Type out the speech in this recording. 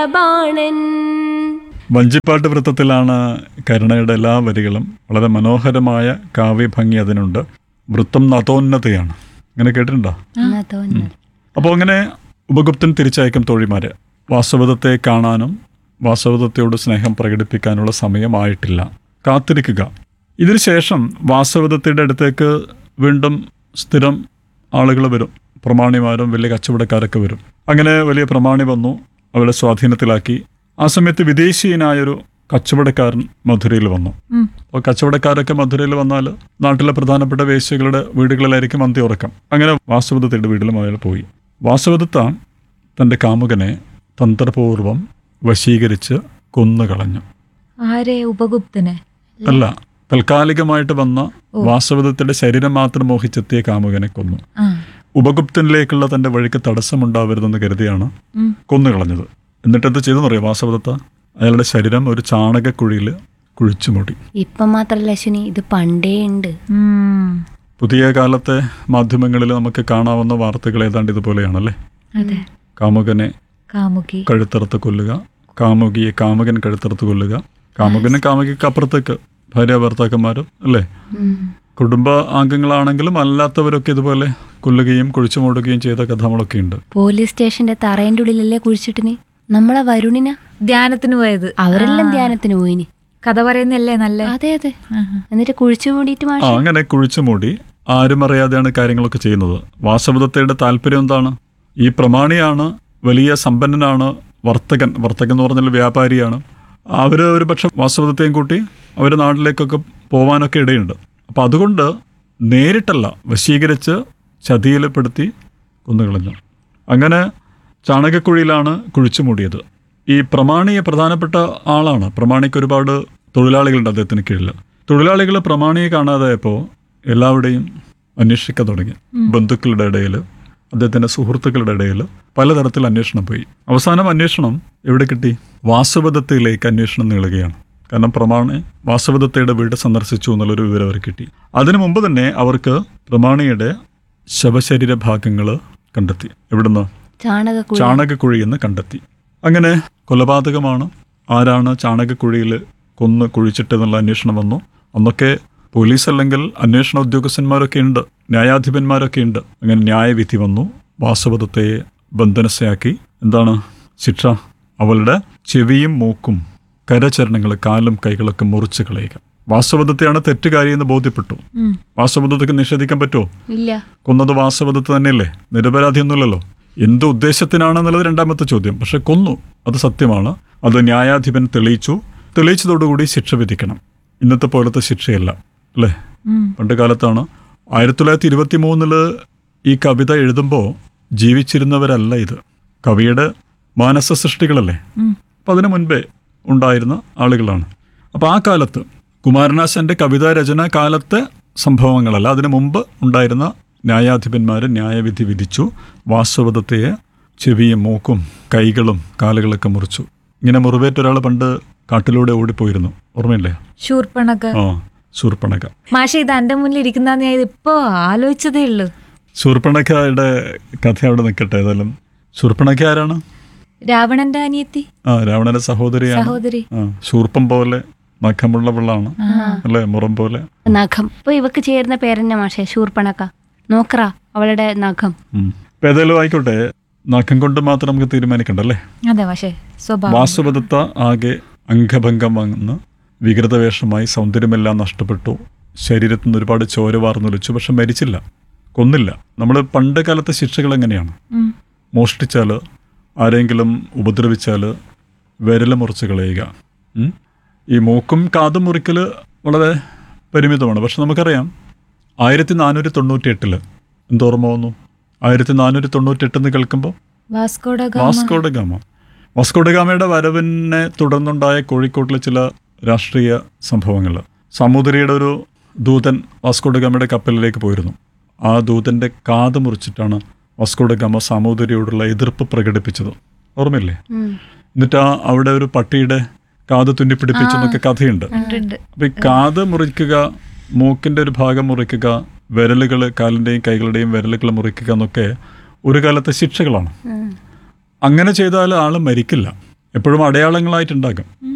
ബാണൻ വഞ്ചിപ്പാട്ട് വൃത്തത്തിലാണ് കരുണയുടെ എല്ലാ വരികളും വളരെ മനോഹരമായ കാവ്യഭംഗി അതിനുണ്ട് വൃത്തം നതോന്നതയാണ് അങ്ങനെ കേട്ടിട്ടുണ്ടോ എന്നാ തോന്നുന്നത് അപ്പോൾ അങ്ങനെ ഉപഗുപ്തൻ തിരിച്ചയക്കും തോഴിമാരെ വാസവദത്തെ കാണാനും വാസവദത്തയോട് സ്നേഹം പ്രകടിപ്പിക്കാനുള്ള സമയമായിട്ടില്ല കാത്തിരിക്കുക ഇതിനുശേഷം വാസവദത്തയുടെ അടുത്തേക്ക് വീണ്ടും സ്ഥിരം ആളുകൾ വരും പ്രമാണിമാരും വലിയ കച്ചവടക്കാരൊക്കെ വരും അങ്ങനെ വലിയ പ്രമാണി വന്നു അവരെ സ്വാധീനത്തിലാക്കി ആ സമയത്ത് വിദേശീയനായൊരു കച്ചവടക്കാരൻ മധുരയിൽ വന്നു അപ്പോൾ കച്ചവടക്കാരൊക്കെ മധുരയിൽ വന്നാൽ നാട്ടിലെ പ്രധാനപ്പെട്ട വേശ്യകളുടെ വീടുകളിലായിരിക്കും അന്ത്യ ഉറക്കം അങ്ങനെ വാസവദത്തയുടെ വീട്ടിലും അയാൾ പോയി വാസവദത്ത തൻ്റെ കാമുകനെ തന്ത്രപൂർവം വശീകരിച്ച് കൊന്നുകളഞ്ഞു ആരെ ഉപഗുപ്തനെ അല്ല താൽക്കാലികമായിട്ട് വന്ന വാസവദത്തയുടെ ശരീരം മാത്രം മോഹിച്ചെത്തിയ കാമുകനെ കൊന്നു ആ ഉപഗുപ്തനിലേക്കുള്ള തന്റെ വഴിക്ക് തടസ്സമുണ്ടാവരുതെന്ന് കരുതിയാണ് ഉം. കൊന്നുകളഞ്ഞത് എന്നിട്ട് എന്ത് ചെയ്തെന്നറിയോ വാസവദത്ത അയാളുടെ ശരീരം ഒരു ചാണകക്കുഴിയിൽ കുഴിച്ചു മൂടി ഇപ്പം മാത്രല്ല അശ്വിനി ഇത് പണ്ടേ ഉണ്ട് ഉം. പുതിയ കാലത്തെ മാധ്യമങ്ങളിൽ നമുക്ക് കാണാവുന്ന വാർത്തകൾ ഏതാണ്ട് ഇതുപോലെയാണല്ലേ അതെ കാമുകനെ കാമുകി കഴുത്തറുത്ത് കൊല്ലുക കാമുകിയെ കാമുകൻ കഴുത്തറുത്ത് കൊല്ലുക കാമുകനും കാമുകിക്ക് അപ്പുറത്തേക്ക് ഭാര്യ ഭർത്താക്കന്മാരും അല്ലേ കുടുംബ അംഗങ്ങളാണെങ്കിലും അല്ലാത്തവരൊക്കെ ഇതുപോലെ കൊല്ലുകയും കുഴിച്ചു മൂടുകയും ചെയ്ത കഥകളൊക്കെ ഉണ്ട് പോലീസ് സ്റ്റേഷന്റെ തറേന്റെ ഉള്ളിലല്ലേ കുഴിച്ചിട്ടിന് നമ്മളെ വരുണിന ധ്യാനത്തിന് പോയത് അവരെല്ലാം ധ്യാനത്തിന് പോയിന് കഥ പറയുന്നല്ലേ നല്ല അതെ അതെ എന്നിട്ട് കുഴിച്ചു മൂടിയിട്ട് ആ മാഷ് അങ്ങനെ കുഴിച്ചു മൂടി ആരും അറിയാതെയാണ് കാര്യങ്ങളൊക്കെ ചെയ്യുന്നത് വാസവദത്തയുടെ താല്പര്യം എന്താണ് ഈ പ്രമാണിയാണ് വലിയ സമ്പന്നനാണ് വർത്തകൻ വർത്തകൻ എന്ന് പറഞ്ഞാൽ വ്യാപാരിയാണ് അവർ ഒരു പക്ഷെ വാസവദത്തെയും കൂട്ടി അവർ നാട്ടിലേക്കൊക്കെ പോവാനൊക്കെ ഇടയുണ്ട് അപ്പം അതുകൊണ്ട് നേരിട്ടല്ല വശീകരിച്ച് ചതിയിൽപ്പെടുത്തി കൊന്നുകളഞ്ഞു അങ്ങനെ ചാണകക്കുഴിയിലാണ് കുഴിച്ചു മൂടിയത് ഈ പ്രമാണിയെ പ്രധാനപ്പെട്ട ആളാണ് പ്രമാണിക്ക് ഒരുപാട് തൊഴിലാളികളുണ്ട് അദ്ദേഹത്തിന് കീഴിൽ തൊഴിലാളികൾ പ്രമാണിയെ കാണാതായപ്പോൾ എല്ലാവരുടെയും അന്വേഷിക്കാൻ തുടങ്ങി ബന്ധുക്കളുടെ ഇടയിൽ അദ്ദേഹത്തിൻ്റെ സുഹൃത്തുക്കളുടെ ഇടയിൽ പലതരത്തിൽ അന്വേഷണം പോയി അവസാനം അന്വേഷണം എവിടെ കിട്ടി വാസവദത്തയിലേക്ക് അന്വേഷണം നീളുകയാണ് കാരണം പ്രമാണി വാസവദത്തയുടെ വീട് സന്ദർശിച്ചു എന്നുള്ളൊരു വിവരം അവർ കിട്ടി അതിനു മുമ്പ് തന്നെ അവർക്ക് പ്രമാണിയുടെ ശവശരീര ഭാഗങ്ങൾ കണ്ടെത്തി എവിടുന്ന് ചാണകക്കുഴി ചാണകക്കുഴി എന്ന് കണ്ടെത്തി അങ്ങനെ കൊലപാതകമാണ് ആരാണ് ചാണകക്കുഴിയിൽ കൊന്ന് കുഴിച്ചിട്ടെന്നുള്ള അന്വേഷണം വന്നു അന്നൊക്കെ പോലീസ് അല്ലെങ്കിൽ അന്വേഷണ ഉദ്യോഗസ്ഥന്മാരൊക്കെ ഉണ്ട് ന്യായാധിപന്മാരൊക്കെ ഉണ്ട് അങ്ങനെ ന്യായവിധി വന്നു വാസവദത്തെ ബന്ധനസ്ഥയാക്കി എന്താണ് ശിക്ഷ അവളുടെ ചെവിയും മൂക്കും കരചരണങ്ങൾ കാലും കൈകളൊക്കെ മുറിച്ച് കളയുക വാസവദത്തെയാണ് തെറ്റുകാരി എന്ന് ബോധ്യപ്പെട്ടു വാസവദത്തക്ക് നിഷേധിക്കാൻ പറ്റുമോ ഇല്ല കൊന്നത് വാസവദത്ത് തന്നെയല്ലേ നിരപരാധിയൊന്നുമില്ലല്ലോ എന്ത് ഉദ്ദേശത്തിനാണെന്നുള്ളത് രണ്ടാമത്തെ ചോദ്യം പക്ഷെ കൊന്നു അത് സത്യമാണ് അത് ന്യായാധിപൻ തെളിയിച്ചു തെളിയിച്ചതോടുകൂടി ശിക്ഷ വിധിക്കണം ഇന്നത്തെ പോലത്തെ ശിക്ഷയല്ല അല്ലേ പണ്ട് കാലത്താണ് ആയിരത്തി തൊള്ളായിരത്തി ഇരുപത്തി മൂന്നില് ഈ കവിത എഴുതുമ്പോൾ ജീവിച്ചിരുന്നവരല്ല ഇത് കവിയുടെ മാനസ സൃഷ്ടികളല്ലേ അപ്പം അതിനു മുൻപേ ഉണ്ടായിരുന്ന ആളുകളാണ് അപ്പോൾ ആ കാലത്ത് കുമാരനാശന്റെ കവിതാ രചന കാലത്തെ സംഭവങ്ങളല്ല അതിനു മുമ്പ് ഉണ്ടായിരുന്ന ന്യായാധിപന്മാർ ന്യായവിധി വിധിച്ചു വാസ്തവതത്തെ ചെവിയും മൂക്കും കൈകളും കാലുകളൊക്കെ മുറിച്ചു ഇങ്ങനെ മുറിവേറ്റ ഒരാൾ പണ്ട് കാട്ടിലൂടെ ഓടിപ്പോയിരുന്നു ഓർമ്മയില്ലേ ശൂർപ്പണക ആ ശൂർപ്പണക മാഷ ഇത് എന്റെ മുന്നിൽ ഇരിക്കുന്ന ഞാൻ ഇപ്പോ ആലോചിച്ചതേ ഉള്ളൂ ശൂർപ്പണഖയുടെ കഥ അവിടെ നിൽക്കട്ടെ ഏതായാലും ശൂർപ്പണഖ ആരാണ് രാവണന്റെ അനിയത്തി ആ രാവണന്റെ സഹോദരിയാണ് സഹോദരി ആ ശൂർപ്പം പോലെ നഖമുള്ള വെള്ളമാണ് അല്ലേ മുറം പോലെ നഖം ഇപ്പൊ ഇവക്ക് ചേരുന്ന പേരെന്നെ മാഷെ ശൂർപ്പണക്ക നോക്കറ അവളുടെ നഖം ഉം. ഇപ്പൊ ഏതായാലും ആയിക്കോട്ടെ നഖം കൊണ്ട് മാത്രം നമുക്ക് തീരുമാനിക്കണ്ടല്ലേ അതെ മാഷേ സ്വഭാവം വാസുപദത്ത ആകെ അംഗഭംഗം വന്ന് വികൃതവേഷമായി സൗന്ദര്യമെല്ലാം നഷ്ടപ്പെട്ടു ശരീരത്തിൽ നിന്ന് ഒരുപാട് ചോര വാർന്നൊലിച്ചു പക്ഷെ മരിച്ചില്ല കൊന്നില്ല നമ്മൾ പണ്ട് കാലത്തെ ശിക്ഷകൾ എങ്ങനെയാണ് ഉം. മോഷ്ടിച്ചാൽ ആരെങ്കിലും ഉപദ്രവിച്ചാൽ വിരൽ മുറിച്ച് കളയുക ഉം? ഈ മൂക്കും കാതും മുറിക്കൽ വളരെ പരിമിതമാണ് പക്ഷെ നമുക്കറിയാം ആയിരത്തി നാനൂറ്റി തൊണ്ണൂറ്റി എട്ടില് എന്തോർമ്മ വന്നു ആയിരത്തി നാനൂറ്റി തൊണ്ണൂറ്റി എട്ടെന്ന് കേൾക്കുമ്പോൾ Vasco da Gama Vasco da Gama Vasco da ഗാമയുടെ വരവിനെ തുടർന്നുണ്ടായ കോഴിക്കോട്ടിലെ ചില രാഷ്ട്രീയ സംഭവങ്ങൾ സാമൂതിരിയുടെ ഒരു ദൂതൻ വാസ്കോഡ ഗാമയുടെ കപ്പലിലേക്ക് പോയിരുന്നു ആ ദൂതന്റെ കാത് മുറിച്ചിട്ടാണ് വാസ്കോഡ ഗാമ സാമൂതിരിയോടുള്ള എതിർപ്പ് പ്രകടിപ്പിച്ചത് ഓർമ്മയില്ലേ എന്നിട്ട് ആ അവിടെ ഒരു പട്ടിയുടെ കാത് തുന്നിപ്പിടിപ്പിച്ചെന്നൊക്കെ കഥയുണ്ട് ഉണ്ട് അപ്പൊ ഈ കാത് മുറിക്കുക മൂക്കിന്റെ ഒരു ഭാഗം മുറിക്കുക വിരലുകൾ കാലിന്റെയും കൈകളുടെയും വിരലുകൾ മുറിക്കുക എന്നൊക്കെ ഒരു കാലത്തെ ശിക്ഷകളാണ് അങ്ങനെ ചെയ്താൽ ആൾ മരിക്കില്ല എപ്പോഴും അടയാളങ്ങളായിട്ടുണ്ടാക്കും